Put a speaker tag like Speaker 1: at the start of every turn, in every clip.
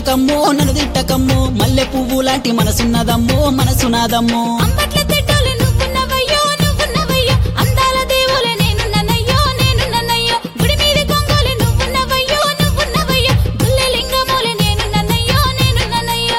Speaker 1: కొట్టకమ్మో నన్ను తిట్టకమ్మో మల్లె పువ్వు లాంటి మనసున్నదమ్మో మనసునాదమ్మో
Speaker 2: అంబట్ల తిట్టోలు నువ్వున్నవయ్యో నువ్వున్నవయ్యో అందాల దేవులే నేనున్ననయ్యో నేనున్ననయ్యో గుడి మీద కొంగోలు నువ్వున్నవయ్యో నువ్వున్నవయ్యో గుల్లె లింగమూలే నేనున్ననయ్యో నేనున్ననయ్యో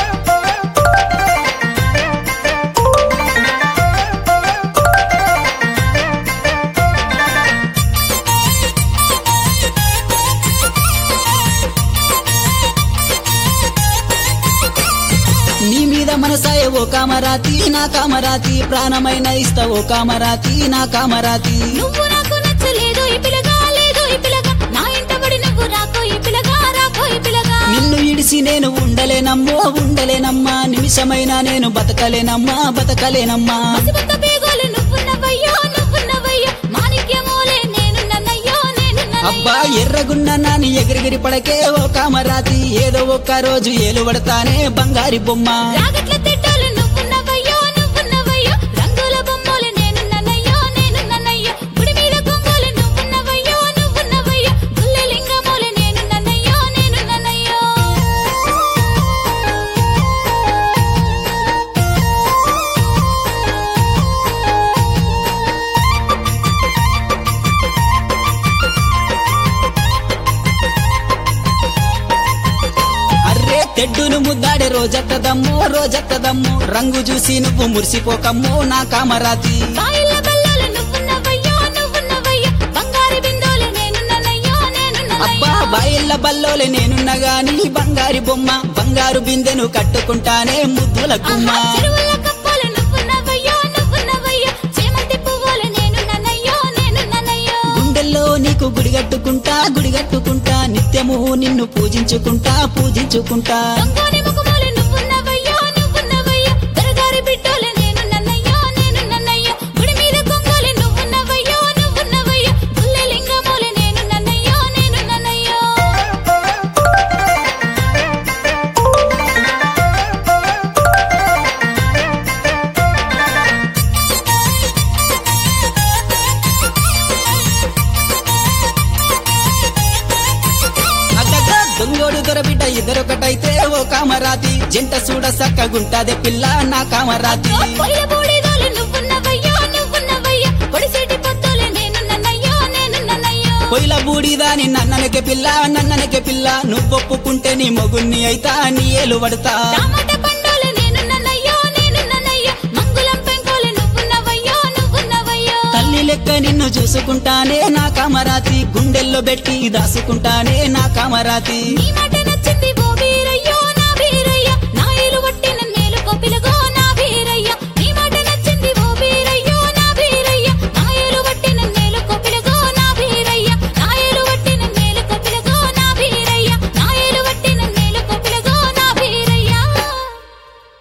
Speaker 1: నీ మీద మనసాయ ఓ కామరాతి నా కామరాతి ప్రాణమైన ఇస్తా ఓ కామరాతి నా కామరాతి
Speaker 2: నువ్వు నాకు నచ్చలేదు ఈ పిల్లగా లేదు ఈ పిల్లగా నా ఇంట పడి నువ్వు రాకో ఈ పిల్లగా రాకో ఈ పిల్లగా
Speaker 1: నిన్ను ఇడిసి నేను ఉండలేనమ్మో ఉండలేనమ్మా నిమిషమైనా నేను బతకలేనమ్మా బతకలేనమ్మా
Speaker 2: పసిబొత్త పేగోలు నువ్వున్నవయ్యో నువ్వున్నవయ్యో మాణిక్యమూలే నేనున్ననయ్యో నేనున్ననయ్యో
Speaker 1: అబ్బా ఎర్రగున్న నాని ఎగిరిగిరి పడకే ఓ కామరాతి ఏదో ఒక్క రోజు ఏలు పడతానే బంగారి బొమ్మ
Speaker 2: రాగట్ల తిట్టాలు నువ్వున్నవయ్యో నువ్వున్నవయ్యో రంగుల బొమ్మలు నేనున్ననయ్యో నేనున్ననయ్యో గుడి మీద కొంగోలు నువ్వున్నవయ్యో నువ్వున్నవయ్యో గుల్లె లింగమూలే నేనున్ననయ్యో నేనున్ననయ్యో
Speaker 1: అర్రే తెడ్డును ముద్దాడే రోజెత్తదమ్మో రోజెత్తదమ్మో రంగు చూసి నువ్వు మురిసిపోకమ్మో నా కామరాతి
Speaker 2: బాయిల బల్లలు నువ్వున్నవయ్యో నువ్వున్నవయ్యో బంగారు బిందోలు నేనున్ననయ్యో నేనున్ననయ్యో
Speaker 1: అబ్బా బాయిల్ల బల్లోలే నేనున్న గాని బంగారి బొమ్మ బంగారు బిందెను కట్టుకుంటానే ముద్దుల గుమ్మ
Speaker 2: చెరువుల కప్పలు నువ్వున్నవయ్యో నువ్వున్నవయ్యో చేమంతి పువ్వులు నేనున్ననయ్యో నేనున్ననయ్యో
Speaker 1: గుండెల్లో నీకు గుడిగట్టుకుంటా గుడిగట్టుకుంటా నిత్యము నిన్ను పూజించుకుంటా పూజించుకుంటా
Speaker 2: రంగోని ముఖములు నువ్వున్నవయ్యో నువ్వున్నవయ్యో దొరగారి బిడ్డోలు నేనున్ననయ్యో నేనున్ననయ్యో గుడి మీద కొంగోలు నువ్వున్నవయ్యో నువ్వున్నవయ్యో గుల్లె లింగమూలే నేనున్ననయ్యో నేనున్ననయ్యో
Speaker 1: అగ్గగ్గ దొంగోడు దొరబిడ్డ ఇద్దరొకటైతే ఓ కామరాతి జంట చూడ సక్కగుంటాదే పిల్ల నా కామరాతి
Speaker 2: పొయ్యిల బూడిదోలు నువ్వున్నవయ్యో నువ్వున్నవయ్యో పొడిసేటి పొత్తులు నేనున్ననయ్యో నేనున్ననయ్యో
Speaker 1: పొయ్యిల బూడిదాని నన్ననకే పిల్ల నన్ననకే పిల్ల నువ్వొప్పుకుంటే నీ మొగుణ్ణి అయితా నీ ఏలు పడతా
Speaker 2: టమాటా పండులు నేనున్ననయ్యో నేనున్ననయ్యో మంగుళం పెంకోలు నువ్వున్నవయ్యో నువ్వున్నవయ్యో
Speaker 1: తల్లి లెక్క నిన్ను చూసుకుంటానే నా కామరాతి గుండెల్లో పెట్టి దాసుకుంటానే నా కామరాతి
Speaker 2: నీ మాట నచ్చింది ఓ బీరయ్యో నా బీరయ్య నా ఇలు వట్టిన మేలు కోపిలగో